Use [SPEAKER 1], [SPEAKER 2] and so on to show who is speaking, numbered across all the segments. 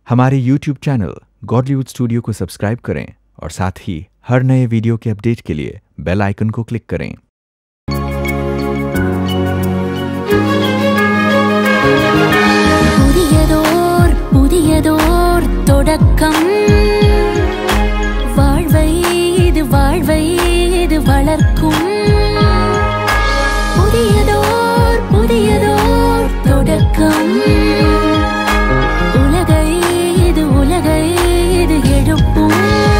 [SPEAKER 1] हमारे YouTube channel Godlywood studio को subscribe करें और साथ ही हर नए वीडियो के अपडेट के लिए बेल आइकन को क्लिक करें
[SPEAKER 2] புதியதோர் புதியதோர் தொடக்கம் வாழ்வை இது வாழ்வை இது வளர்க்கும் புதியதோர் புதியதோர் தொடக்கம் உலகை இது உலகை இது எழுப்பும்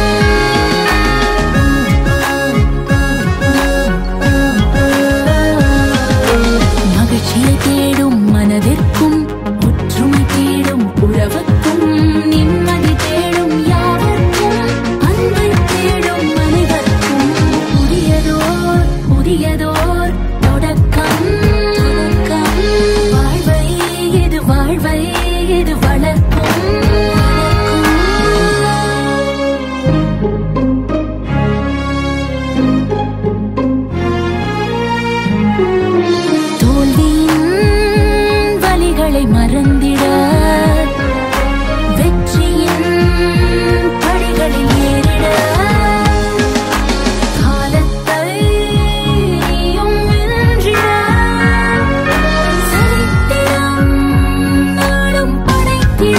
[SPEAKER 2] மகிழ்ச்சியை தேடும் மனதிற்கும் ஒற்றுமை தேடும் உறவுக்கும் நிம்மதி தேடும் யாவர்க்கும் அன்பை தேடும் அனைவருக்கும் புதியதோர் புதியதோர் தொடக்கம் தொடக்கம் வாழ்வை இது வாழ்வை இது வளர்க்கும் தோல்வியின் வலிகளை மறந்திட வெற்றியின் படிகளில் ஏறிட காலத்தை நீயும் வென்றிட சரித்திரம் நாளும் படைத்திட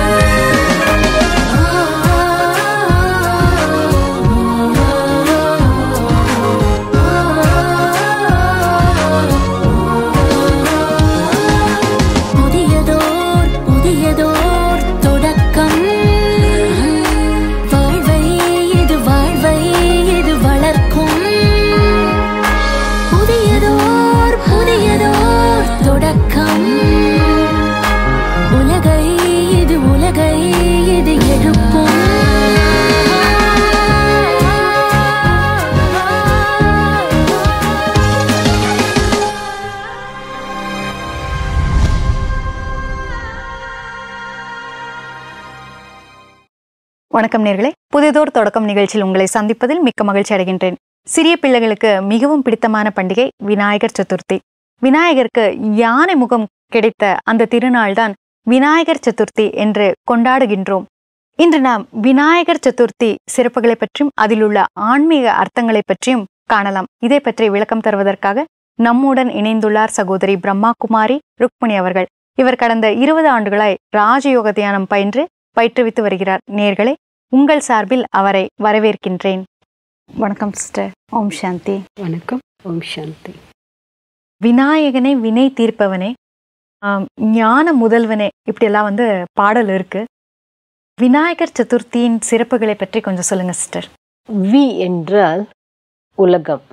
[SPEAKER 2] புதியதோர் புதியதோர் தொடக்கம் வாழ்வை இது வாழ்வை இது வளர்க்கும் புதியதோர் புதியதோர் தொடக்கம் உலகை இது உலகை இது எழுப்பும்
[SPEAKER 3] வணக்கம் நேர்களே புதிதோர் தொடக்கம் நிகழ்ச்சியில் உங்களை சந்திப்பதில் மிக்க மகிழ்ச்சி அடைகின்றேன் சிறிய பிள்ளைகளுக்கு மிகவும் பிடித்தமான பண்டிகை விநாயகர் சதுர்த்தி விநாயகருக்கு யானை முகம் கிடைத்த அந்த திருநாள் தான் விநாயகர் சதுர்த்தி என்று கொண்டாடுகின்றோம் இன்று நாம் விநாயகர் சதுர்த்தி சிறப்புகளை பற்றியும் அதில் உள்ள ஆன்மீக அர்த்தங்களை பற்றியும் காணலாம் இதை பற்றி விளக்கம் தருவதற்காக நம்முடன் இணைந்துள்ளார் சகோதரி பிரம்மா குமாரி ருக்மணி அவர்கள் இவர் கடந்த இருபது ஆண்டுகளாய் ராஜயோக தியானம் பயின்று பயிற்றுவித்து வருகிறார் நேர்களே உங்கள் சார்பில் அவரை வரவேற்கின்றேன் வணக்கம் சிஸ்டர் ஓம் சாந்தி
[SPEAKER 4] வணக்கம் ஓம் சாந்தி
[SPEAKER 3] விநாயகனே வினை தீர்ப்பவனே ஆம், ஞான முதல்வனே இப்படியெல்லாம் வந்து பாடல் இருக்கு விநாயகர் சதுர்த்தியின் சிறப்புகளை பற்றி கொஞ்சம் சொல்லுங்க சிஸ்டர்
[SPEAKER 4] வி என்றால் உலகம்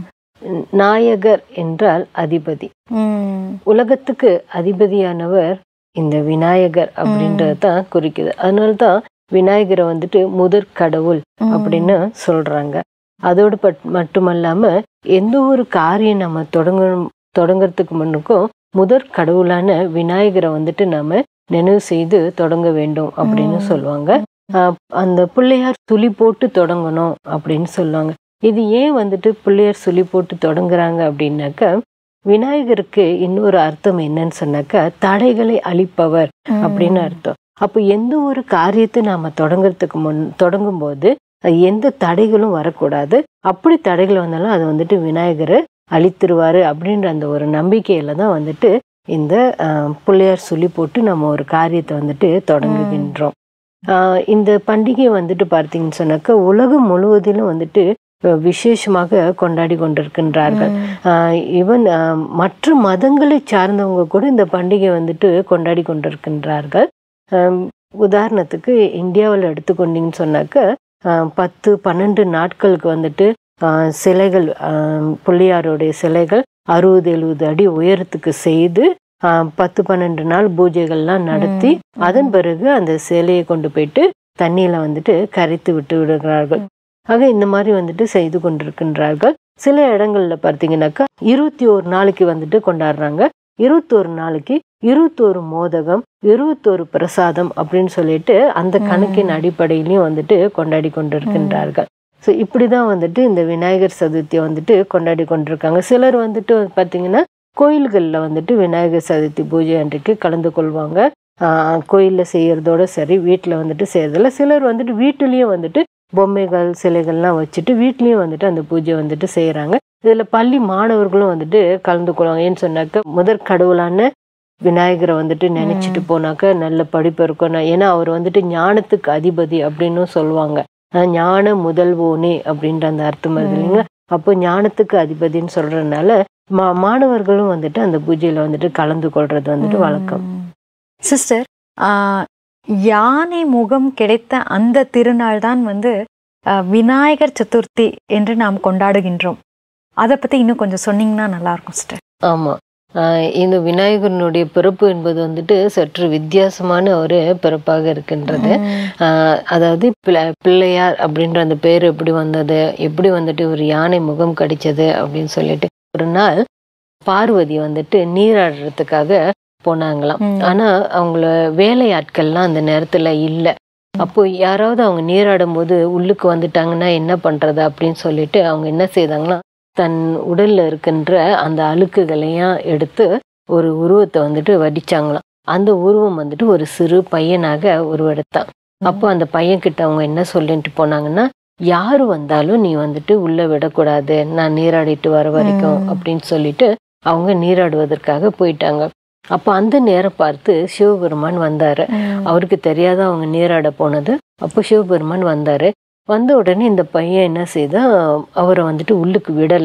[SPEAKER 4] நாயகர் என்றால் அதிபதி உலகத்துக்கு அதிபதியானவர் இந்த விநாயகர் அப்படின்றது தான் குறிக்குது அதனால தான் விநாயகரை வந்துட்டு முதற் கடவுள் அப்படின்னு சொல்றாங்க அதோடு பட் மட்டுமல்லாம எந்த ஒரு காரியம் நம்ம தொடங்கணும் தொடங்கறதுக்கு முன்னுக்கும் முதற் கடவுளான விநாயகரை வந்துட்டு நாம நினைவு செய்து தொடங்க வேண்டும் அப்படின்னு
[SPEAKER 3] ம்.
[SPEAKER 4] சொல்லுவாங்க ஆஹ் அந்த பிள்ளையார் துளி போட்டு தொடங்கணும் அப்படின்னு சொல்லுவாங்க இது ஏன் வந்துட்டு பிள்ளையார் சுழி போட்டு தொடங்குறாங்க அப்படின்னாக்கா விநாயகருக்கு இன்னொரு அர்த்தம் என்னன்னு சொன்னாக்கா தடைகளை அழிப்பவர் அப்படின்னு அர்த்தம் அப்போ எந்த ஒரு காரியத்தை நாம தொடங்குறதுக்கு முன் தொடங்கும் போது அது எந்த தடைகளும் வரக்கூடாது அப்படி தடைகள் வந்தாலும் அது வந்துட்டு விநாயகரை அழித்திருவாரு அப்படின்ற அந்த ஒரு நம்பிக்கையில தான் வந்துட்டு இந்த ஆஹ், பிள்ளையார் சொல்லி போட்டு நம்ம ஒரு காரியத்தை வந்துட்டு தொடங்குகின்றோம் ஆஹ், இந்த பண்டிகை வந்துட்டு பார்த்தீங்கன்னு சொன்னாக்கா உலகம் முழுவதிலும் வந்துட்டு அஹ், விசேஷமாக கொண்டாடி கொண்டிருக்கின்றார்கள் ஈவன் மற்ற மதங்களை சார்ந்தவங்க கூட இந்த பண்டிகை வந்துட்டு கொண்டாடி கொண்டிருக்கின்றார்கள் ஆம், உதாரணத்துக்கு இந்தியாவில் எடுத்துக்கொண்டீங்கன்னு சொன்னாக்க ஆஹ், பத்து பன்னெண்டு நாட்களுக்கு வந்துட்டு ஆஹ், சிலைகள் ஆஹ், பிள்ளையாருடைய சிலைகள் அறுபது எழுபது அடி உயரத்துக்கு செய்து ஆஹ், பத்து பன்னெண்டு நாள் பூஜைகள்லாம் நடத்தி அதன் பிறகு அந்த சிலையை கொண்டு போயிட்டு தண்ணியில வந்துட்டு கரைத்து விட்டு விடுகிறார்கள் ஆக இந்த மாதிரி வந்துட்டு செய்து கொண்டிருக்கின்றார்கள் சில இடங்கள்ல பார்த்தீங்கன்னாக்கா இருபத்தி ஒரு நாளைக்கு வந்துட்டு கொண்டாடுறாங்க இருபத்தோரு நாளைக்கு இருபத்தோரு மோதகம் இருபத்தோரு பிரசாதம் அப்படின்னு சொல்லிட்டு அந்த கணக்கின் அடிப்படையிலையும் வந்துட்டு கொண்டாடி கொண்டிருக்கின்றார்கள் ஸோ இப்படிதான் வந்துட்டு இந்த விநாயகர் சதுர்த்தியை வந்துட்டு கொண்டாடி கொண்டிருக்காங்க சிலர் வந்துட்டு பார்த்தீங்கன்னா கோயில்களில் வந்துட்டு விநாயகர் சதுர்த்தி பூஜை அன்றைக்கு கலந்து கொள்வாங்க கோயிலில் செய்யறதோட சரி வீட்டில் வந்துட்டு செய்யறதில்ல சிலர் வந்துட்டு வீட்டுலேயும் வந்துட்டு பொம்மைகள் சிலைகள்லாம் வச்சுட்டு வீட்லேயும் வந்துட்டு அந்த பூஜை வந்துட்டு செய்கிறாங்க இதில் பள்ளி மாணவர்களும் வந்துட்டு கலந்து கொள்வாங்க ஏன்னு சொன்னாக்க முதற் கடவுளான விநாயகரை வந்துட்டு நினைச்சிட்டு போனாக்க நல்ல படிப்பு இருக்கும் நான் ஏன்னா அவர் வந்துட்டு ஞானத்துக்கு அதிபதி அப்படின்னும் சொல்லுவாங்க அஹ் ஞான முதல்வோனே அப்படின்ற அந்த அர்த்தம் வருது இல்லைங்களா அப்போ ஞானத்துக்கு அதிபதின்னு சொல்றதுனால மா மாணவர்களும் வந்துட்டு அந்த பூஜையில வந்துட்டு கலந்து கொள்றது வந்துட்டு வழக்கம்
[SPEAKER 3] சிஸ்டர் யானை முகம் கிடைத்த அந்த திருநாள் தான் வந்து ஆ, விநாயகர் சதுர்த்தி என்று நாம் கொண்டாடுகின்றோம் அதை பத்தி இன்னும் கொஞ்சம் சொன்னீங்கன்னா நல்லா இருக்கும் சிஸ்டர்
[SPEAKER 4] ஆமா ஆஹ் இந்த விநாயகரனுடைய பிறப்பு என்பது வந்துட்டு சற்று வித்தியாசமான ஒரு பிறப்பாக இருக்கின்றது ஆஹ் அதாவது பிள்ளை- பிள்ளையார் அப்படின்ற அந்த பேர் எப்படி வந்தது எப்படி வந்துட்டு ஒரு யானை முகம் கடிச்சது அப்படின்னு சொல்லிட்டு ஒரு நாள் பார்வதி வந்துட்டு நீராடுறதுக்காக போனாங்களாம்
[SPEAKER 3] ம்.
[SPEAKER 4] ஆனா அவங்கள வேலையாட்கள்லாம் அந்த நேரத்துல இல்ல அப்போ யாராவது அவங்க நீராடும் போது உள்ளுக்கு வந்துட்டாங்கன்னா என்ன பண்றது அப்படின்னு சொல்லிட்டு அவங்க என்ன செய்தாங்கன்னா தன் உடல்ல இருக்கின்ற அந்த அழுக்குகளையும் எடுத்து ஒரு உருவத்தை வந்துட்டு வடிச்சாங்களாம் அந்த உருவம் வந்துட்டு ஒரு சிறு பையனாக உருவெடுத்தான் அப்போ அந்த பையன் கிட்ட அவங்க என்ன சொல்லிட்டு போனாங்கன்னா யாரு வந்தாலும் நீ வந்துட்டு உள்ள விடக்கூடாது நான் நீராடிட்டு வர வரைக்கும்
[SPEAKER 3] ம்.
[SPEAKER 4] அப்படின்னு சொல்லிட்டு அவங்க நீராடுவதற்காக போயிட்டாங்க அப்போ அந்த நேரம் பார்த்து சிவபெருமான் வந்தாரு அவருக்கு தெரியாத அவங்க நீராட போனது அப்போ சிவபெருமான் வந்தாரு வந்த உடனே இந்த பையன் என்ன செய்தா அவரை வந்துட்டு உள்ளுக்கு விடல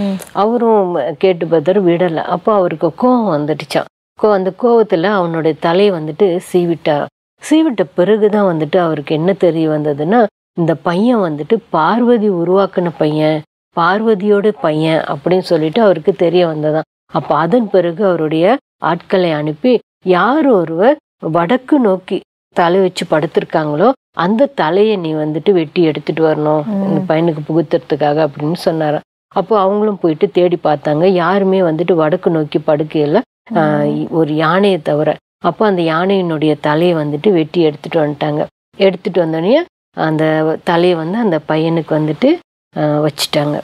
[SPEAKER 4] அவரும் கேட்டு பார்த்தாரு விடல அப்போ அவருக்கு கோவம் வந்துடுச்சான் கோ அந்த கோவத்துல அவனுடைய தலையை வந்துட்டு சீவிட்டார் சீவிட்ட பிறகுதான் வந்துட்டு அவருக்கு என்ன தெரிய வந்ததுன்னா இந்த பையன் வந்துட்டு பார்வதி உருவாக்குன பையன் பார்வதியோட பையன் அப்படின்னு சொல்லிட்டு அவருக்கு தெரிய வந்ததாம் அப்ப அதன் பிறகு அவருடைய ஆட்களை அனுப்பி யார் ஒருவர் வடக்கு நோக்கி தலை வச்சு படுத்திருக்காங்களோ அந்த தலையை நீ வந்துட்டு வெட்டி எடுத்துட்டு வரணும்
[SPEAKER 3] ம்.
[SPEAKER 4] இந்த பையனுக்கு புகுத்துறதுக்காக அப்படின்னு சொன்னாராம் அப்போ அவங்களும் போயிட்டு தேடி பார்த்தாங்க யாருமே வந்துட்டு வடக்கு நோக்கி படுக்கையில ஆஹ், ஒரு யானையை தவிர அப்போ அந்த யானையினுடைய தலையை வந்துட்டு வெட்டி எடுத்துட்டு வந்துட்டாங்க எடுத்துட்டு வந்தோடனே அந்த தலையை வந்து அந்த பையனுக்கு வந்துட்டு ஆஹ், வச்சுட்டாங்க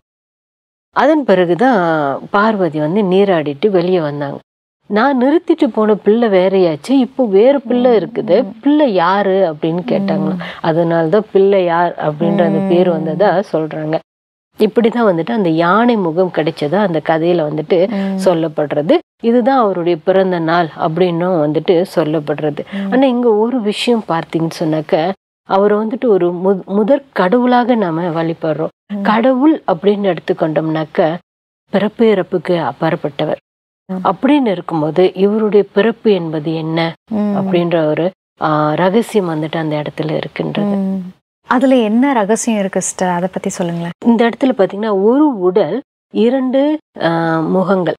[SPEAKER 4] அதன் பிறகுதான் பார்வதி வந்து நீராடிட்டு வெளியே வந்தாங்க நான் நிறுத்திட்டு போன பிள்ளை வேறையாச்சு இப்போ வேறு பிள்ளை இருக்குது பிள்ளை யாரு அப்படின்னு கேட்டாங்களாம் அதனாலதான் பிள்ளை யார் அப்படின்ற அந்த பேர் வந்ததா சொல்றாங்க இப்படிதான் வந்துட்டு அந்த யானை முகம் கிடைச்சதா அந்த கதையில வந்துட்டு சொல்லப்படுறது இதுதான் அவருடைய பிறந்த நாள் அப்படின்னும் வந்துட்டு சொல்லப்படுறது ஆனா இங்க ஒரு விஷயம் பார்த்தீங்கன்னு சொன்னாக்க அவர் வந்துட்டு ஒரு மு- முதற் கடவுளாக நாம வழிபடுறோம்
[SPEAKER 3] ம்.
[SPEAKER 4] கடவுள் அப்படின்னு எடுத்துக்கொண்டோம்னாக்க பிறப்பு இறப்புக்கு அப்பாற்பட்டவர்
[SPEAKER 3] ம்.
[SPEAKER 4] அப்படின்னு இருக்கும்போது இவருடைய பிறப்பு என்பது என்ன அப்படின்ற ஒரு ஆஹ், ரகசியம் வந்துட்டு அந்த இடத்துல இருக்கின்றது
[SPEAKER 3] அதுல என்ன ரகசியம் இருக்கு சிஸ்டர் அதை பத்தி சொல்லுங்களேன்
[SPEAKER 4] இந்த இடத்துல பாத்தீங்கன்னா ஒரு உடல் இரண்டு ஆஹ், முகங்கள்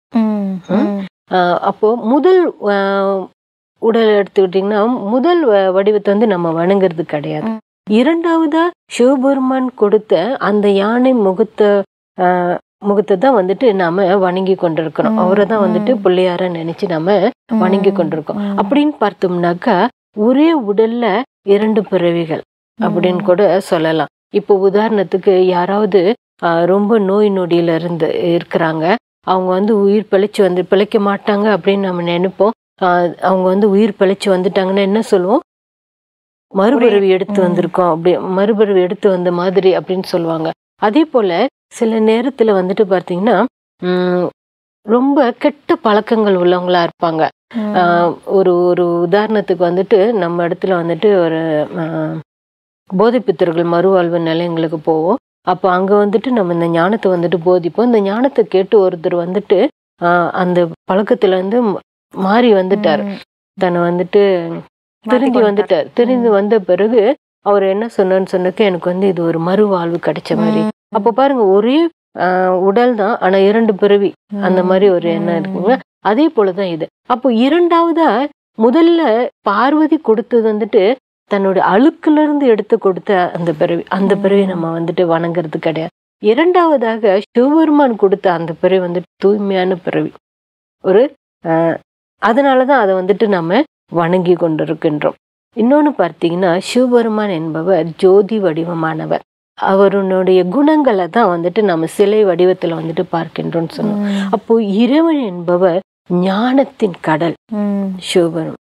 [SPEAKER 4] ஆஹ், அப்போ முதல் ஆஹ், உடல் எடுத்துக்கிட்டிங்கன்னா முதல் வ- வடிவத்தை வந்து நம்ம வணங்குறது கிடையாது
[SPEAKER 3] ம்.
[SPEAKER 4] இரண்டாவதா சிவபெருமான் கொடுத்த அந்த யானை முகத்தை ஆஹ், முகத்தை தான் வந்துட்டு நாம வணங்கி கொண்டிருக்கிறோம்
[SPEAKER 3] ம்,
[SPEAKER 4] அவரை தான் வந்துட்டு
[SPEAKER 3] ம்.
[SPEAKER 4] பிள்ளையார நினைச்சு நாம வணங்கி கொண்டிருக்கோம் அப்படின்னு பார்த்தோம்னாக்கா ஒரே உடல்ல இரண்டு பிறவிகள் அப்படின்னு கூட சொல்லலாம் இப்போ உதாரணத்துக்கு யாராவது ஆஹ், ரொம்ப நோய் நொடியில இருந்து இருக்கிறாங்க அவங்க வந்து உயிர் பிழைச்சு வந்து பிழைக்க மாட்டாங்க அப்படின்னு நம்ம நினைப்போம் ஆஹ், அவங்க வந்து உயிர் பிழைச்சு வந்துட்டாங்கன்னா என்ன சொல்லுவோம் மறுபிறவி எடுத்து
[SPEAKER 3] ம்.
[SPEAKER 4] வந்திருக்கோம் அப்படி மறுபிறவி எடுத்து வந்த மாதிரி அப்படின்னு சொல்லுவாங்க அதே போல சில நேரத்துல வந்துட்டு பாத்தீங்கன்னா உம் ரொம்ப கெட்ட பழக்கங்கள் உள்ளவங்களா இருப்பாங்க ஆஹ் ஒரு ஒரு உதாரணத்துக்கு வந்துட்டு நம்ம இடத்துல வந்துட்டு ஒரு ஆஹ், போதைப்பித்தர்கள் மறுவாழ்வு நிலையங்களுக்கு போவோம் அப்போ அங்க வந்துட்டு நம்ம இந்த ஞானத்தை வந்துட்டு போதிப்போம் இந்த ஞானத்தை கேட்டு ஒருத்தர் வந்துட்டு ஆஹ், அந்த பழக்கத்துல இருந்து ம- மாறி வந்துட்டார் தன்னை வந்துட்டு திரும்பி வந்துட்டார் திரும்பி வந்த பிறகு அவர் என்ன சொன்னார்னு சொன்னக்கு எனக்கு வந்து இது ஒரு மறுவாழ்வு கிடைச்ச மாதிரி அப்போ பாருங்க ஒரே ஆஹ், உடல் தான் ஆனா இரண்டு பிறவி அந்த மாதிரி ஒரு எண்ணம் இருக்குங்க அதே போலதான் இது அப்போ இரண்டாவதா முதல்ல பார்வதி கொடுத்தது வந்துட்டு தன்னோட அழுக்குல இருந்து எடுத்து கொடுத்த அந்த பிறவி அந்த பிறவி நம்ம வந்துட்டு வணங்குறது கிடையாது இரண்டாவதாக சிவபெருமான் கொடுத்த அந்த பிறவி வந்துட்டு தூய்மையான பிறவி ஒரு ஆஹ், அதனாலதான் அதை வந்துட்டு நம்ம வணங்கி கொண்டிருக்கின்றோம் இன்னொன்னு பார்த்தீங்கன்னா சிவபெருமான் என்பவர் ஜோதி வடிவமானவர் அவருடைய குணங்களை தான் வந்துட்டு நம்ம சிலை வடிவத்துல வந்துட்டு பார்க்கின்றோம்னு சொன்னோம் அப்போ இறைவன் என்பவர் ஞானத்தின் கடல் சிவபெரும்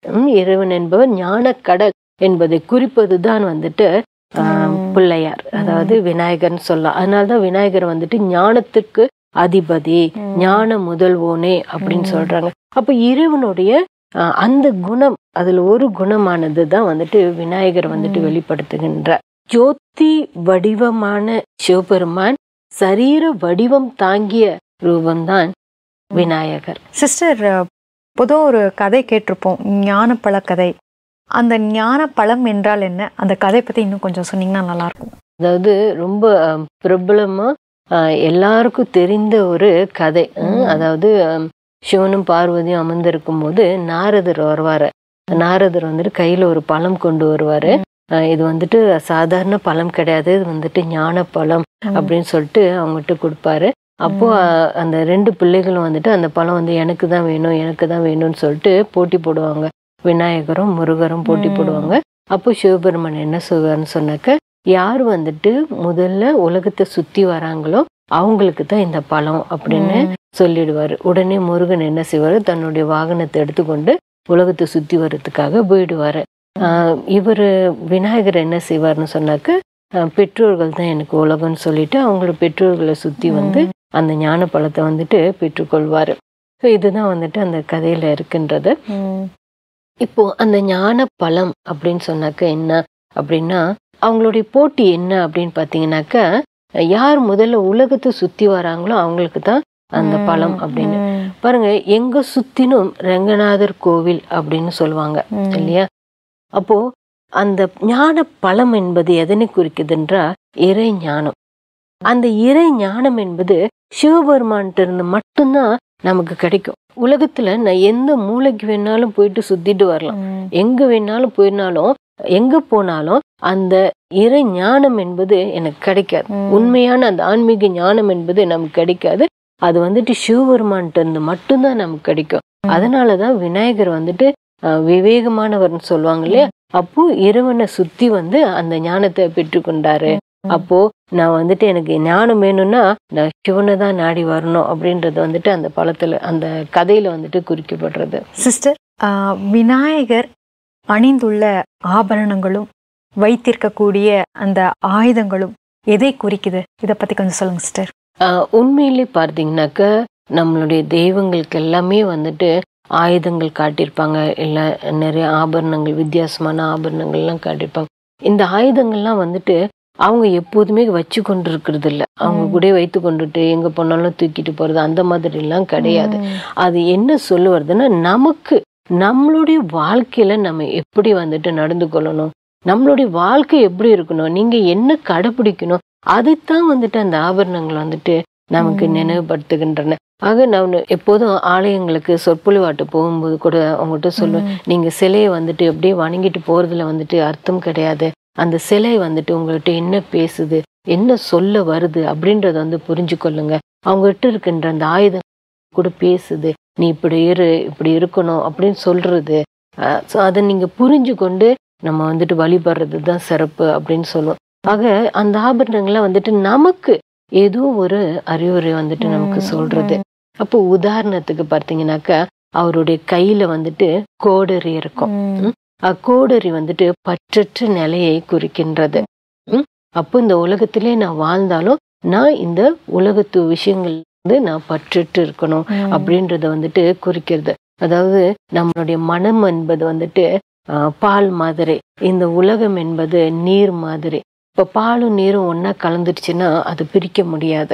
[SPEAKER 4] ம், இறைவன் என்பவர் ஞானக்கடல் என்பதை குறிப்பது தான் வந்துட்டு ஆஹ்,
[SPEAKER 3] ம்.
[SPEAKER 4] பிள்ளையார் அதாவது விநாயகர்னு சொல்லலாம் அதனாலதான் விநாயகர் வந்துட்டு ஞானத்துக்கு அதிபதி ஞான முதல்வோனே அப்படின்னு
[SPEAKER 3] ம்.
[SPEAKER 4] சொல்றாங்க அப்ப இறைவனுடைய ஆஹ், அந்த குணம் அதுல ஒரு குணமானது தான் வந்துட்டு விநாயகர் வந்துட்டு
[SPEAKER 3] ம்.
[SPEAKER 4] வெளிப்படுத்துகின்றார் ஜோதி வடிவமான சிவபெருமான் சரீர வடிவம் தாங்கிய ரூபம்தான் விநாயகர்
[SPEAKER 3] சிஸ்டர் பொதுவாக ஒரு கதை கேட்டிருப்போம் ஞானப்பழ கதை அந்த ஞானப்பழம் என்றால் என்ன அந்த கதை பத்தி இன்னும் கொஞ்சம் சொன்னீங்கன்னா நல்லா இருக்கும்
[SPEAKER 4] அதாவது ரொம்ப அஹ், பிரபலமா அஹ், எல்லாருக்கும் தெரிந்த ஒரு கதை அஹ்,
[SPEAKER 3] ம்.
[SPEAKER 4] அதாவது அஹ், சிவனும் பார்வதியும் அமர்ந்திருக்கும் போது நாரதர் வருவாரு நாரதர் வந்துட்டு கையில ஒரு பழம் கொண்டு வருவாரு அஹ், இது வந்துட்டு சாதாரண பழம் கிடையாது இது வந்துட்டு ஞான பழம் அப்படின்னு சொல்லிட்டு அவங்ககிட்ட கொடுப்பாரு அப்போ
[SPEAKER 3] ம்.
[SPEAKER 4] அஹ், அந்த ரெண்டு பிள்ளைகளும் வந்துட்டு அந்த பழம் வந்து எனக்கு தான் வேணும் எனக்கு தான் வேணும்னு சொல்லிட்டு போட்டி போடுவாங்க விநாயகரும் முருகரும் போட்டி
[SPEAKER 3] ம்.
[SPEAKER 4] போடுவாங்க அப்போ சிவபெருமன் என்ன சொல்வாருன்னு சொன்னாக்க யார் வந்துட்டு முதல்ல உலகத்தை சுத்தி வராங்களோ அவங்களுக்கு தான் இந்த பழம் அப்படின்னு
[SPEAKER 3] ம்.
[SPEAKER 4] சொல்லிடுவாரு உடனே முருகன் என்ன செய்வாரு தன்னுடைய வாகனத்தை எடுத்துக்கொண்டு உலகத்தை சுத்தி வர்றதுக்காக போயிடுவாரு ஆஹ் இவரு விநாயகர் என்ன செய்வார்னு சொன்னாக்க ஆஹ் பெற்றோர்கள் தான் எனக்கு உலகம்னு சொல்லிட்டு அவங்களோட பெற்றோர்களை சுத்தி வந்து அந்த ஞான பழத்தை வந்துட்டு பெற்றுக்கொள்வாரு ஸோ இதுதான் வந்துட்டு அந்த கதையில இருக்கின்றது
[SPEAKER 3] ம்.
[SPEAKER 4] இப்போ அந்த ஞான பழம் அப்படின்னு சொன்னாக்க என்ன அப்படின்னா அவங்களுடைய போட்டி என்ன அப்படின்னு பார்த்தீங்கன்னாக்க யார் முதல்ல உலகத்தை சுத்தி வராங்களோ அவங்களுக்கு தான் அந்த பழம் அப்படின்னு
[SPEAKER 3] ம்.
[SPEAKER 4] பாருங்க எங்க சுத்தினும் ரங்கநாதர் கோவில் அப்படின்னு சொல்லுவாங்க
[SPEAKER 3] ம்.
[SPEAKER 4] இல்லையா அப்போ அந்த ஞான பழம் என்பது எதனை குறிக்குதுன்றா இறை ஞானம் அந்த இறை ஞானம் என்பது சிவபெருமான்கிட்ட இருந்து மட்டும்தான் நமக்கு கிடைக்கும் உலகத்துல நான் எந்த மூளைக்கு வேணாலும் போயிட்டு சுத்திட்டு வரலாம்
[SPEAKER 3] ம்.
[SPEAKER 4] எங்க வேணாலும் போயினாலும் எங்க போனாலும் அந்த இறை ஞானம் என்பது எனக்கு கிடைக்காது
[SPEAKER 3] ம்.
[SPEAKER 4] உண்மையான அந்த ஆன்மீக ஞானம் என்பது நமக்கு கிடைக்காது அது வந்துட்டு சிவபெருமான்கிட்ட இருந்து மட்டும்தான் நமக்கு கிடைக்கும்
[SPEAKER 3] ம்.
[SPEAKER 4] அதனாலதான் விநாயகர் வந்துட்டு அஹ், விவேகமானவர்னு சொல்லுவாங்க இல்லையா அப்போ இறைவனை சுத்தி வந்து அந்த ஞானத்தை பெற்றுக்கொண்டாரு
[SPEAKER 3] ம்.
[SPEAKER 4] அப்போ நான் வந்துட்டு எனக்கு ஞானம் வேணும்னா நான் சிவனை தான் நாடி வரணும் அப்படின்றது வந்துட்டு அந்த பழத்துல அந்த கதையில வந்துட்டு குறிக்கப்படுறது
[SPEAKER 3] சிஸ்டர் ஆ, விநாயகர் அணிந்துள்ள ஆபரணங்களும் வைத்திருக்கக்கூடிய அந்த ஆயுதங்களும் எதை குறிக்குது இதை பத்தி கொஞ்சம் சொல்லுங்க சிஸ்டர்
[SPEAKER 4] ஆஹ் உண்மையிலே பார்த்தீங்கன்னாக்க நம்மளுடைய தெய்வங்களுக்கு எல்லாமே வந்துட்டு ஆயுதங்கள் காட்டியிருப்பாங்க இல்லை நிறைய ஆபரணங்கள் வித்தியாசமான ஆபரணங்கள்லாம் காட்டியிருப்பாங்க இந்த ஆயுதங்கள்லாம் வந்துட்டு அவங்க எப்போதுமே வச்சு கொண்டு இருக்கிறது இல்லை அவங்க
[SPEAKER 3] ம்.
[SPEAKER 4] கூட வைத்து கொண்டுட்டு எங்க போனாலும் தூக்கிட்டு போறது அந்த மாதிரி எல்லாம் கிடையாது
[SPEAKER 3] ம்.
[SPEAKER 4] அது என்ன சொல்ல வருதுன்னா நமக்கு நம்மளுடைய வாழ்க்கையில நம்ம எப்படி வந்துட்டு நடந்து கொள்ளணும் நம்மளுடைய வாழ்க்கை எப்படி இருக்கணும் நீங்க என்ன கடைபிடிக்கணும் அதைத்தான் வந்துட்டு அந்த ஆபரணங்கள் வந்துட்டு நமக்கு
[SPEAKER 3] ம்.
[SPEAKER 4] நினைவுபடுத்துகின்றன ஆக நான் எப்போதும் ஆலயங்களுக்கு சொற்பொழிவாட்டு போகும்போது கூட அவங்ககிட்ட சொல்லுவேன்
[SPEAKER 3] ம்.
[SPEAKER 4] நீங்க சிலையை வந்துட்டு அப்படியே வணங்கிட்டு போறதுல வந்துட்டு அர்த்தம் கிடையாது அந்த சிலை வந்துட்டு உங்கள்கிட்ட என்ன பேசுது என்ன சொல்ல வருது அப்படின்றத வந்து புரிஞ்சு கொள்ளுங்க அவங்ககிட்ட இருக்கின்ற அந்த ஆயுதம் கூட பேசுது நீ இப்படி இரு இப்படி இருக்கணும் அப்படின்னு சொல்றது அஹ் so அதை நீங்க புரிஞ்சு கொண்டு நம்ம வந்துட்டு வழிபடுறது தான் சிறப்பு அப்படின்னு சொல்லுவோம் ஆக அந்த ஆபரணங்கள்லாம் வந்துட்டு நமக்கு ஏதோ ஒரு அறிவுரை வந்துட்டு நமக்கு
[SPEAKER 3] ம்,
[SPEAKER 4] சொல்றது
[SPEAKER 3] ம்.
[SPEAKER 4] அப்போ உதாரணத்துக்கு பார்த்தீங்கன்னாக்கா அவருடைய கையில வந்துட்டு கோடரி இருக்கும்
[SPEAKER 3] ம்.
[SPEAKER 4] அக்கோடரி வந்துட்டு பற்றற்ற நிலையை குறிக்கின்றது ம்? அப்போ இந்த உலகத்திலே நான் வாழ்ந்தாலும் நான் இந்த உலகத்து விஷயங்கள் வந்து நான் பற்றற்று இருக்கணும்
[SPEAKER 3] ம்.
[SPEAKER 4] அப்படின்றத வந்துட்டு குறிக்கிறது அதாவது நம்மளுடைய மனம் என்பது வந்துட்டு ஆஹ், பால் மாதிரி இந்த உலகம் என்பது நீர் மாதிரி இப்ப பாலும் நீரும் ஒண்ணா கலந்துருச்சுன்னா அது பிரிக்க முடியாது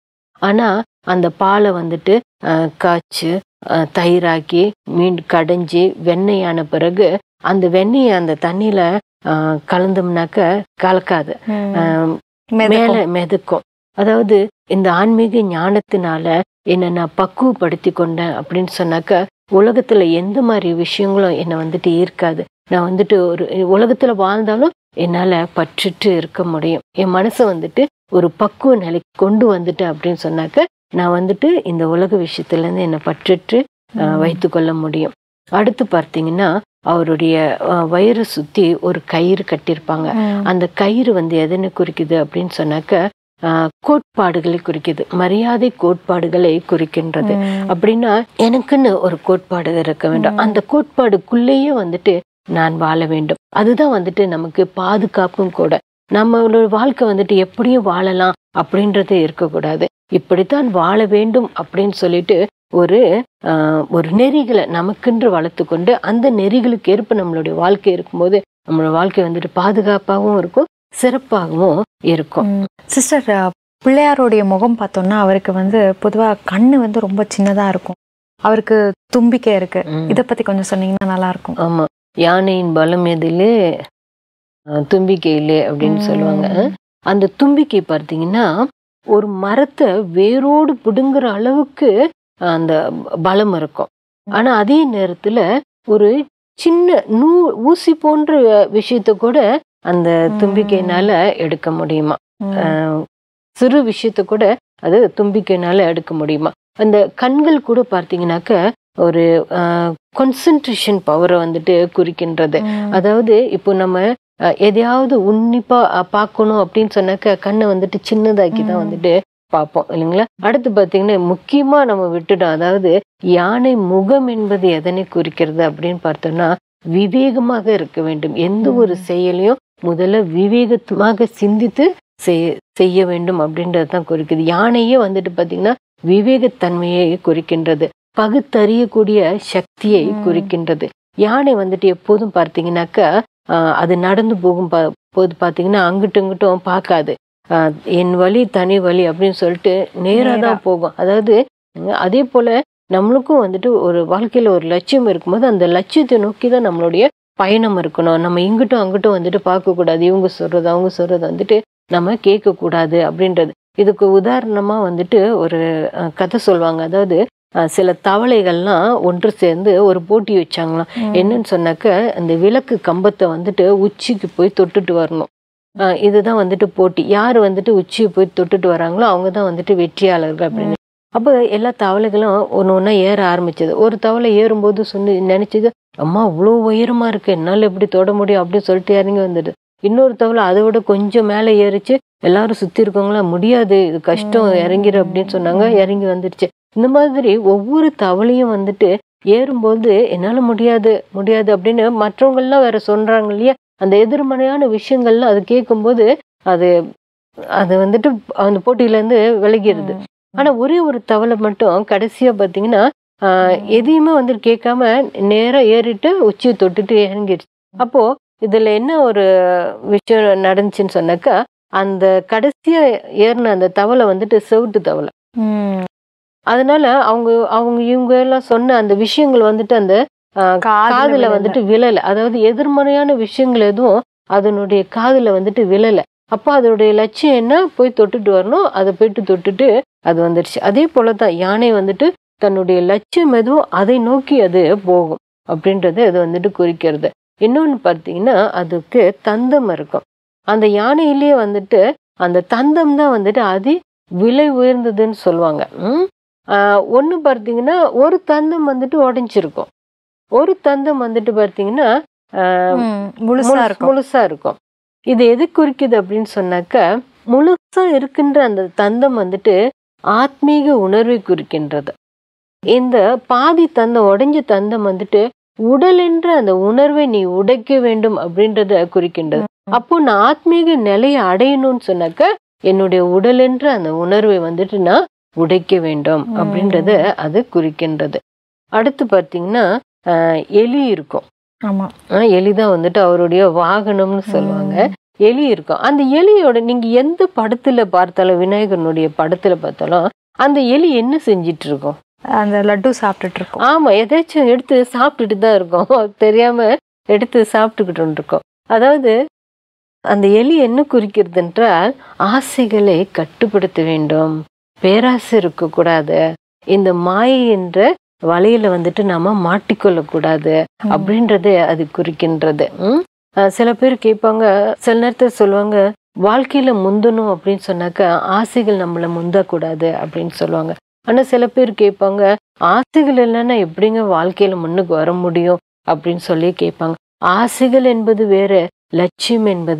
[SPEAKER 4] ஆனா அந்த பாலை வந்துட்டு ஆஹ், காய்ச்சு ஆஹ், தயிராக்கி மீன் கடைஞ்சி வெண்ணெயான பிறகு அந்த வெண்ணெயை அந்த தண்ணியில ஆஹ், கலந்தோம்னாக்க கலக்காது
[SPEAKER 3] ம்.
[SPEAKER 4] ஆஹ்,
[SPEAKER 3] மிதக்கும்.
[SPEAKER 4] மேல மிதக்கும் அதாவது இந்த ஆன்மீக ஞானத்தினால என்னை நான் பக்குவப்படுத்தி கொண்டேன் அப்படின்னு சொன்னாக்க உலகத்துல எந்த மாதிரி விஷயங்களும் என்னை வந்துட்டு ஈர்க்காது நான் வந்துட்டு ஒரு உலகத்துல வாழ்ந்தாலும் என்னால பற்றுட்டு இருக்க முடியும் என் மனசை வந்துட்டு ஒரு பக்குவ நிலைக்கு கொண்டு வந்துட்டேன் அப்படின்னு சொன்னாக்க நான் வந்துட்டு இந்த உலக விஷயத்துல இருந்து என்னை பற்றுட்டு ஆஹ்,
[SPEAKER 3] ம்.
[SPEAKER 4] வைத்து கொள்ள முடியும் அடுத்து பார்த்தீங்கன்னா அவருடைய ஆஹ், வயிறை சுத்தி ஒரு கயிறு கட்டியிருப்பாங்க
[SPEAKER 3] ம்.
[SPEAKER 4] அந்த கயிறு வந்து எதனை குறிக்குது அப்படின்னு சொன்னாக்க ஆஹ், கோட்பாடுகளை குறிக்குது மரியாதை கோட்பாடுகளை குறிக்கின்றது அப்படின்னா எனக்குன்னு ஒரு கோட்பாடு இருக்க வேண்டும்
[SPEAKER 3] ம்.
[SPEAKER 4] அந்த கோட்பாடுக்குள்ளேயே வந்துட்டு நான் வாழ வேண்டும் அதுதான் வந்துட்டு நமக்கு பாதுகாப்பும் கூட நம்மளோட வாழ்க்கை வந்துட்டு எப்படியும் வாழலாம் அப்படின்றது இருக்கக்கூடாது இப்படித்தான் வாழ வேண்டும் அப்படின்னு சொல்லிட்டு ஒரு ஆஹ், ஒரு நெறிகளை நமக்கென்று வளர்த்து கொண்டு அந்த நெறிகளுக்கு ஏற்ப நம்மளுடைய வாழ்க்கை இருக்கும்போது நம்மளோட வாழ்க்கை வந்துட்டு பாதுகாப்பாகவும் இருக்கும் சிறப்பாகவும் இருக்கும்
[SPEAKER 3] சிஸ்டர் பிள்ளையாருடைய முகம் பார்த்தோம்னா அவருக்கு வந்து பொதுவா கண்ணு வந்து ரொம்ப சின்னதா இருக்கும் அவருக்கு தும்பிக்கை இருக்கு
[SPEAKER 4] ம்.
[SPEAKER 3] இத பத்தி கொஞ்சம் சொன்னீங்கன்னா நல்லா இருக்கும்
[SPEAKER 4] ஆமா யானையின் பலம் எதிலே அஹ், தும்பிக்கையிலே அப்படின்னு சொல்லுவாங்க அந்த தும்பிக்கை பார்த்தீங்கன்னா ஒரு மரத்தை வேரோடு பிடுங்குற அளவுக்கு அந்த பலம் இருக்கும் ஆனா அதே நேரத்துல ஒரு சின்ன நூ ஊசி போன்ற விஷயத்த கூட அந்த தும்பிக்கையினால எடுக்க முடியுமா
[SPEAKER 3] ம்.
[SPEAKER 4] அஹ், சிறு விஷயத்த கூட அது தும்பிக்கையினால எடுக்க முடியுமா அந்த கண்கள் கூட பார்த்தீங்கன்னாக்க ஒரு கான்சென்ட்ரேஷன் பவரை வந்துட்டு குறிக்கின்றது
[SPEAKER 3] ம்.
[SPEAKER 4] அதாவது இப்போ நம்ம அஹ், எதையாவது உன்னிப்பா அஹ், பார்க்கணும் அப்படின்னு சொன்னாக்க கண்ணை வந்துட்டு சின்னதாக்கி தான்
[SPEAKER 3] ம்.
[SPEAKER 4] வந்துட்டு பார்ப்போம் இல்லைங்களா அடுத்து பார்த்தீங்கன்னா முக்கியமா நம்ம விட்டுட்டோம் அதாவது யானை முகம் என்பது எதனை குறிக்கிறது அப்படின்னு பார்த்தோம்னா விவேகமாக இருக்க வேண்டும் எந்த ஒரு
[SPEAKER 3] ம்.
[SPEAKER 4] செயலையும் முதல்ல விவேகமாக சிந்தித்து செய்ய செய்ய வேண்டும் அப்படின்றது தான் குறிக்குது யானையே வந்துட்டு பார்த்தீங்கன்னா விவேகத்தன்மையை குறிக்கின்றது பகுத்தறியக்கூடிய சக்தியை
[SPEAKER 3] ம்.
[SPEAKER 4] குறிக்கின்றது யானை வந்துட்டு எப்போதும் பார்த்தீங்கன்னாக்கா ஆஹ், அது நடந்து போகும் பா- போது பார்த்தீங்கன்னா அங்கிட்டும் இங்கிட்டும் பார்க்காது ஆஹ், என் வழி தனி வழி அப்படின்னு சொல்லிட்டு நேரா
[SPEAKER 3] நேரா.
[SPEAKER 4] தான் போகும் அதாவது உம், அதே போல நம்மளுக்கும் வந்துட்டு ஒரு வாழ்க்கையில ஒரு லட்சியம் இருக்கும்போது அந்த லட்சியத்தை நோக்கி தான் நம்மளுடைய பயணம் இருக்கணும் நம்ம இங்கிட்டும் அங்கிட்டும் வந்துட்டு பார்க்க கூடாது இவங்க சொல்றது அவங்க சொல்றது வந்துட்டு நம்ம கேட்க கூடாது அப்படின்றது இதுக்கு உதாரணமா வந்துட்டு ஒரு அஹ், கதை சொல்லுவாங்க அதாவது அஹ், சில தவளைகள்லாம் ஒன்று சேர்ந்து ஒரு போட்டி வச்சாங்களாம்
[SPEAKER 3] ம்.
[SPEAKER 4] என்னன்னு சொன்னாக்க அந்த விளக்கு கம்பத்தை வந்துட்டு உச்சிக்கு போய் தொட்டுட்டு வரணும் அஹ், இதுதான் வந்துட்டு போட்டி யார் வந்துட்டு உச்சியை போய் தொட்டுட்டு வராங்களோ அவங்க தான் வந்துட்டு வெற்றியாளர்கள் அப்படின்னு அப்போ எல்லா தவளைகளும் ஒன்று ஒன்றா ஏற ஆரம்பிச்சது ஒரு தவளை ஏறும்போது சொன்னு நினைச்சது அம்மா இவ்வளோ உயரமா இருக்கு என்னால் எப்படி தொட முடியும் அப்படின்னு சொல்லிட்டு இறங்கி வந்துடுது இன்னொரு தவளை அதை விட கொஞ்சம் மேலே ஏறிச்சு எல்லாரும் சுத்தி இருக்கவங்களா முடியாது இது கஷ்டம்
[SPEAKER 3] ம்.
[SPEAKER 4] இறங்கிரு அப்படின்னு சொன்னாங்க இறங்கி வந்துடுச்சு இந்த மாதிரி ஒவ்வொரு தவளையும் வந்துட்டு ஏறும்போது என்னால முடியாது முடியாது அப்படின்னு மற்றவங்க எல்லாம் வேற சொல்றாங்க இல்லையா அந்த எதிர்மறையான விஷயங்கள்லாம் அது கேட்கும்போது அது அது வந்துட்டு அந்த போட்டியில இருந்து விலகிடுது
[SPEAKER 3] ம்.
[SPEAKER 4] ஆனா ஒரே ஒரு தவளை மட்டும் கடைசியா பாத்தீங்கன்னா ஆஹ்,
[SPEAKER 3] ம்.
[SPEAKER 4] எதையுமே வந்துட்டு கேட்காம நேரா ஏறிட்டு உச்சியை தொட்டுட்டு இறங்கிடுச்சு அப்போ இதுல என்ன ஒரு விஷயம் நடந்துச்சுன்னு சொன்னாக்கா அந்த கடைசியா ஏறின அந்த தவளை வந்துட்டு செவிட்டு தவளை
[SPEAKER 3] ம்.
[SPEAKER 4] அதனால அவங்க அவங்க இவங்க எல்லாம் சொன்ன அந்த விஷயங்கள் வந்துட்டு அந்த ஆஹ்,
[SPEAKER 3] காதுல
[SPEAKER 4] காதுல
[SPEAKER 3] விழல.
[SPEAKER 4] வந்துட்டு விழல அதாவது எதிர்மறையான விஷயங்கள் எதுவும் அதனுடைய காதுல வந்துட்டு விழல அப்போ அதனுடைய லட்சியம் என்ன போய் தொட்டுட்டு வரணும் அதை போயிட்டு தொட்டுட்டு அது வந்துடுச்சு அதே போலதான் யானை வந்துட்டு தன்னுடைய லட்சியம் எதுவும் அதை நோக்கி அது போகும் அப்படின்றது அது வந்துட்டு குறிக்கிறது இன்னொன்னு பார்த்தீங்கன்னா அதுக்கு தந்தம் இருக்கும் அந்த யானையிலேயே வந்துட்டு அந்த தந்தம் தான் வந்துட்டு அதி விலை உயர்ந்ததுன்னு சொல்லுவாங்க ம் ஒன்று பார்த்தீங்கன்னா ஒரு தந்தம் வந்துட்டு உடைஞ்சிருக்கும் ஒரு தந்தம் வந்துட்டு பார்த்தீங்கன்னா ஆஹ்,
[SPEAKER 3] ம். முழுசா
[SPEAKER 4] முழுசு-
[SPEAKER 3] இருக்கும்
[SPEAKER 4] முழுசா இருக்கும் இது எது குறிக்குது அப்படின்னு சொன்னாக்க முழுசா இருக்கின்ற அந்த தந்தம் வந்துட்டு ஆத்மீக உணர்வை குறிக்கின்றது இந்த பாதி தந்தம் உடைஞ்ச தந்தம் வந்துட்டு உடல் என்ற அந்த உணர்வை நீ உடைக்க வேண்டும் அப்படின்றத குறிக்கின்றது அப்போ நான் ஆத்மீக நிலையை அடையணும்னு சொன்னாக்க என்னுடைய உடல் என்ற அந்த உணர்வை வந்துட்டு நான் உடைக்க வேண்டும்
[SPEAKER 3] ம்.
[SPEAKER 4] அப்படின்றத அது குறிக்கின்றது அடுத்து பார்த்தீங்கன்னா ஆஹ், எலி இருக்கும்
[SPEAKER 3] ஆமா
[SPEAKER 4] ஆஹ் எலிதான் வந்துட்டு அவருடைய வாகனம்னு சொல்லுவாங்க எலி இருக்கும் அந்த எலியோட நீங்க எந்த படத்துல பார்த்தாலும் விநாயகனுடைய படத்துல பார்த்தாலும் அந்த எலி என்ன செஞ்சிட்டு இருக்கும்
[SPEAKER 3] அந்த லட்டு சாப்பிட்டுட்டு இருக்கோம்
[SPEAKER 4] ஆமா எதாச்சும் எடுத்து சாப்பிட்டுட்டு தான் இருக்கும் அது தெரியாம எடுத்து சாப்பிட்டுக்கிட்டு இருக்கோம் அதாவது அந்த எலி என்ன குறிக்கிறது என்றால் ஆசைகளை கட்டுப்படுத்த வேண்டும் பேராசை இருக்கக்கூடாது இந்த மாயை என்ற வலையில வந்துட்டு நாம மாட்டிக்கொள்ள கூடாது அப்படின்றது அது குறிக்கின்றது ம்? அஹ் சில பேர் கேட்பாங்க சில நேரத்தில் சொல்லுவாங்க வாழ்க்கையில முந்தணும் அப்படின்னு சொன்னாக்க ஆசைகள் நம்மளை முந்தக்கூடாது அப்படின்னு சொல்லுவாங்க ஆனா சில பேர் கேட்பாங்க ஆசைகள் இல்லைன்னா எப்படிங்க வாழ்க்கையில முன்னுக்கு வர முடியும் அப்படின்னு சொல்லி கேட்பாங்க ஆசைகள் என்பது வேற லட்சியம் என்பது வேற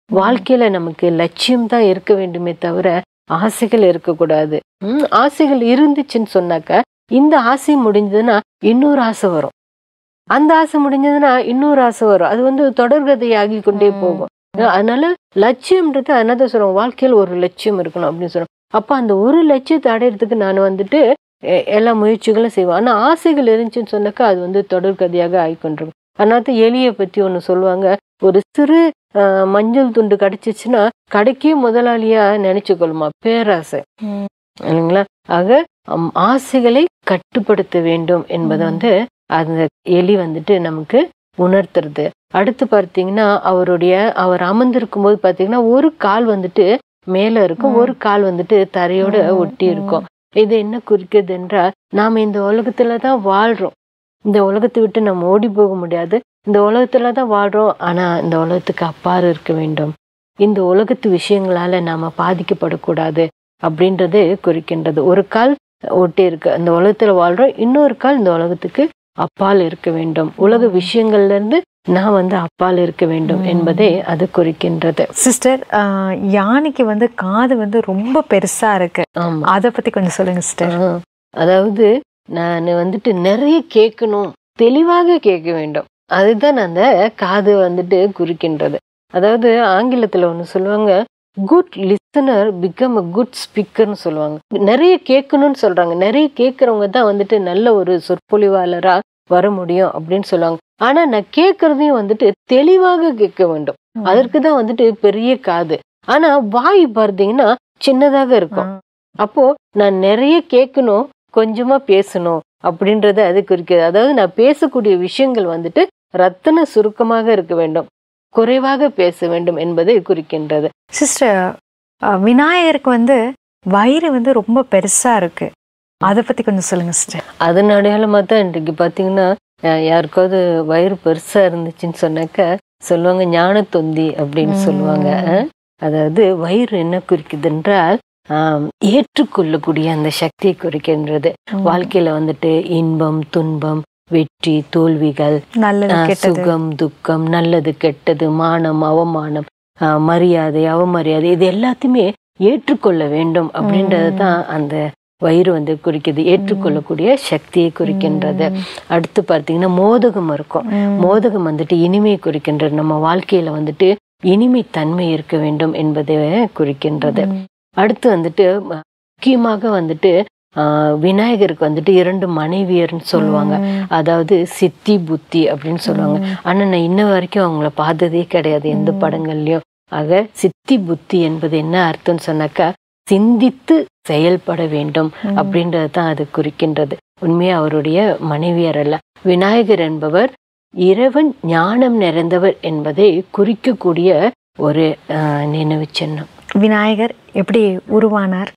[SPEAKER 4] வாழ்க்கையில நமக்கு லட்சியம் தான் இருக்க வேண்டுமே தவிர ஆசைகள் இருக்கக்கூடாது ம், ஆசைகள் இருந்துச்சுன்னு சொன்னாக்க இந்த ஆசை முடிஞ்சதுன்னா இன்னொரு ஆசை வரும் அந்த ஆசை முடிஞ்சதுன்னா இன்னொரு ஆசை வரும் அது வந்து தொடர்கதையாகி கொண்டே
[SPEAKER 3] ம்.
[SPEAKER 4] போகும் அதனால லட்சியம்ன்றது அதனால சொல்றோம் வாழ்க்கையில் ஒரு லட்சியம் இருக்கணும் அப்படின்னு சொல்றோம் அப்ப அந்த ஒரு லட்சியத்தை அடையிறதுக்கு நான் வந்துட்டு எ- எல்லா முயற்சிகளும் செய்வேன் ஆனா ஆசைகள் இருந்துச்சுன்னு சொன்னாக்கா அது வந்து தொடர்கதையாக ஆயிக்கொண்டிருக்கும் அதனால தான் எலியை பத்தி ஒண்ணு சொல்லுவாங்க ஒரு சிறு ஆஹ், மஞ்சள் துண்டு கிடைச்சிச்சுன்னா கடைக்கே முதலாளியா நினைச்சுக்கொள்ளுமா பேராசை
[SPEAKER 3] ம்.
[SPEAKER 4] இல்லைங்களா ஆக அம், ஆசைகளை கட்டுப்படுத்த வேண்டும் என்பதை
[SPEAKER 3] ம்.
[SPEAKER 4] வந்து அந்த எலி வந்துட்டு நமக்கு உணர்த்துறது அடுத்து பார்த்தீங்கன்னா அவருடைய அவர் அமர்ந்திருக்கும் போது பார்த்தீங்கன்னா ஒரு கால் வந்துட்டு மேல இருக்கும்
[SPEAKER 3] ம்.
[SPEAKER 4] ஒரு கால் வந்துட்டு தரையோட
[SPEAKER 3] ம்,
[SPEAKER 4] ஒட்டி
[SPEAKER 3] ம்.
[SPEAKER 4] இருக்கும் இது என்ன குறிக்கிறது என்றால் நாம இந்த உலகத்துல தான் வாழ்றோம் இந்த உலகத்தை விட்டு நம்ம ஓடி போக முடியாது இந்த உலகத்துல தான் வாழ்றோம் ஆனா இந்த உலகத்துக்கு அப்பாறு இருக்க வேண்டும் இந்த உலகத்து விஷயங்களால நாம பாதிக்கப்படக்கூடாது அப்படின்றது குறிக்கின்றது ஒரு கால் ஒட்டி இருக்கு அந்த உலகத்துல வாழ்றோம் இன்னொரு கால் இந்த உலகத்துக்கு அப்பால் இருக்க வேண்டும் உலக விஷயங்கள்ல இருந்து நான் வந்து அப்பால் இருக்க வேண்டும்
[SPEAKER 3] ம்.
[SPEAKER 4] என்பதை அது குறிக்கின்றது
[SPEAKER 3] சிஸ்டர் யானைக்கு வந்து காது வந்து ரொம்ப பெருசா இருக்கு
[SPEAKER 4] ஆமா
[SPEAKER 3] அத பத்தி கொஞ்சம் சொல்லுங்க சிஸ்டர்
[SPEAKER 4] ஆ, அதாவது நான் வந்துட்டு நிறைய கேட்கணும் தெளிவாக கேட்க வேண்டும் அதுதான் அந்த காது வந்துட்டு குறிக்கின்றது அதாவது ஆங்கிலத்துல ஒண்ணு சொல்லுவாங்க good listener become a good ஸ்பீக்கர்னு சொல்லுவாங்க நிறைய கேட்கணும்னு சொல்றாங்க நிறைய கேட்கறவங்க தான் வந்துட்டு நல்ல ஒரு சொற்பொழிவாளரா வர முடியும் அப்படின்னு சொல்லுவாங்க ஆனா நான் கேட்கறதையும் வந்துட்டு தெளிவாக கேட்க வேண்டும் அதற்கு தான் வந்துட்டு பெரிய காது ஆனா வாய் பார்த்தீங்கன்னா சின்னதாக இருக்கும் அப்போ நான் நிறைய கேட்கணும் கொஞ்சமா பேசணும் அப்படின்றத அது குறிக்கிறது அதாவது நான் பேசக்கூடிய விஷயங்கள் வந்துட்டு ரத்தன சுருக்கமாக இருக்க வேண்டும் குறைவாக பேச வேண்டும் என்பதை குறிக்கின்றது
[SPEAKER 3] சிஸ்டர் விநாயகருக்கு வந்து வயிறு வந்து ரொம்ப பெருசா இருக்கு அத பத்தி கொஞ்சம் சொல்லுங்க சிஸ்டர்
[SPEAKER 4] அதன் அடையாளமா தான் இன்றைக்கு பாத்தீங்கன்னா அஹ், யாருக்காவது வயிறு பெருசா இருந்துச்சுன்னு சொன்னாக்க சொல்லுவாங்க ஞான தொந்தி அப்படின்னு சொல்லுவாங்க அஹ். அதாவது வயிறு என்ன குறிக்குது என்றால் ஆம், ஏற்றுக்கொள்ளக்கூடிய அந்த சக்தியை குறிக்கின்றது வாழ்க்கையில வந்துட்டு இன்பம் துன்பம் வெற்றி தோல்விகள்
[SPEAKER 3] நல்லது
[SPEAKER 4] ஆஹ்
[SPEAKER 3] கெட்டது
[SPEAKER 4] சுகம் துக்கம் நல்லது கெட்டது மானம் அவமானம் ஆஹ் மரியாதை அவமரியாதை இது எல்லாத்தையுமே ஏற்றுக்கொள்ள வேண்டும் அப்படின்றது தான் அந்த வயிறு வந்து குறிக்குது ஏற்றுக்கொள்ளக்கூடிய சக்தியை குறிக்கின்றது அடுத்து பார்த்தீங்கன்னா மோதகம் இருக்கும்
[SPEAKER 3] ம்.
[SPEAKER 4] மோதகம் வந்துட்டு இனிமை குறிக்கின்றது நம்ம வாழ்க்கையில வந்துட்டு இனிமை தன்மை இருக்க வேண்டும் என்பதை குறிக்கின்றது
[SPEAKER 3] ம்.
[SPEAKER 4] அடுத்து வந்துட்டு ம- முக்கியமாக வந்துட்டு ஆஹ் விநாயகருக்கு வந்துட்டு இரண்டு மனைவியர்னு சொல்லுவாங்க
[SPEAKER 3] ம்.
[SPEAKER 4] அதாவது சித்தி புத்தி அப்படின்னு சொல்லுவாங்க ஆனா நான் இன்ன வரைக்கும் அவங்கள பார்த்ததே கிடையாது எந்த
[SPEAKER 3] ம்.
[SPEAKER 4] படங்கள்லயும் ஆக சித்தி புத்தி என்பது என்ன அர்த்தம்னு சொன்னாக்கா சிந்தித்து செயல்பட வேண்டும்
[SPEAKER 3] ம்.
[SPEAKER 4] அப்படின்றது தான் அது குறிக்கின்றது உண்மையா அவருடைய மனைவியர் அல்ல விநாயகர் என்பவர் இறைவன் ஞானம் நிறைந்தவர் என்பதை குறிக்கக்கூடிய ஒரு ஆஹ், நினைவு சின்னம்
[SPEAKER 3] விநாயகர் எப்படி உருவானார்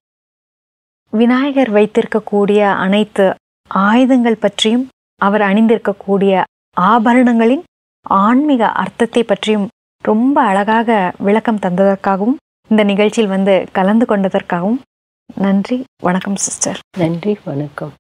[SPEAKER 3] விநாயகர் வைத்திருக்கக்கூடிய அனைத்து ஆயுதங்கள் பற்றியும் அவர் அணிந்திருக்கக்கூடிய ஆபரணங்களின் ஆன்மீக அர்த்தத்தை பற்றியும் ரொம்ப அழகாக விளக்கம் தந்ததற்காகவும் இந்த நிகழ்ச்சியில் வந்து கலந்து கொண்டதற்காகவும் நன்றி வணக்கம் சிஸ்டர்
[SPEAKER 4] நன்றி வணக்கம்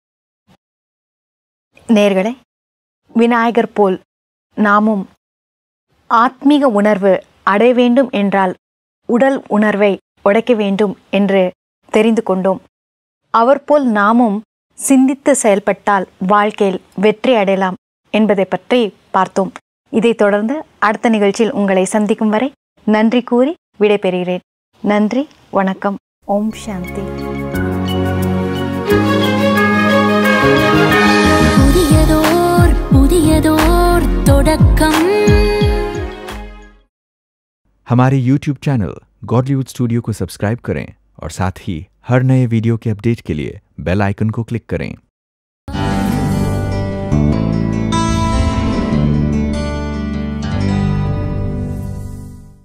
[SPEAKER 3] நேர்களே விநாயகர் போல் நாமும் ஆத்மீக உணர்வு அடைய வேண்டும் என்றால் உடல் உணர்வை உடைக்க வேண்டும் என்று தெரிந்து கொண்டோம் அவர் போல் நாமும் சிந்தித்து செயல்பட்டால் வாழ்க்கையில் வெற்றி அடையலாம் என்பதை பற்றி பார்த்தோம் இதைத் தொடர்ந்து அடுத்த நிகழ்ச்சியில் உங்களை சந்திக்கும் வரை நன்றி கூறி விடைபெறுகிறேன் நன்றி வணக்கம் ஓம் சாந்தி
[SPEAKER 2] புதியதோர் புதியதோர் தொடக்கம்
[SPEAKER 1] हमारे YouTube चैनल गॉडलीवुड स्टूडियो को सब्सक्राइब करें और साथ ही हर नए वीडियो के अपडेट के लिए बेल आइकन को क्लिक करें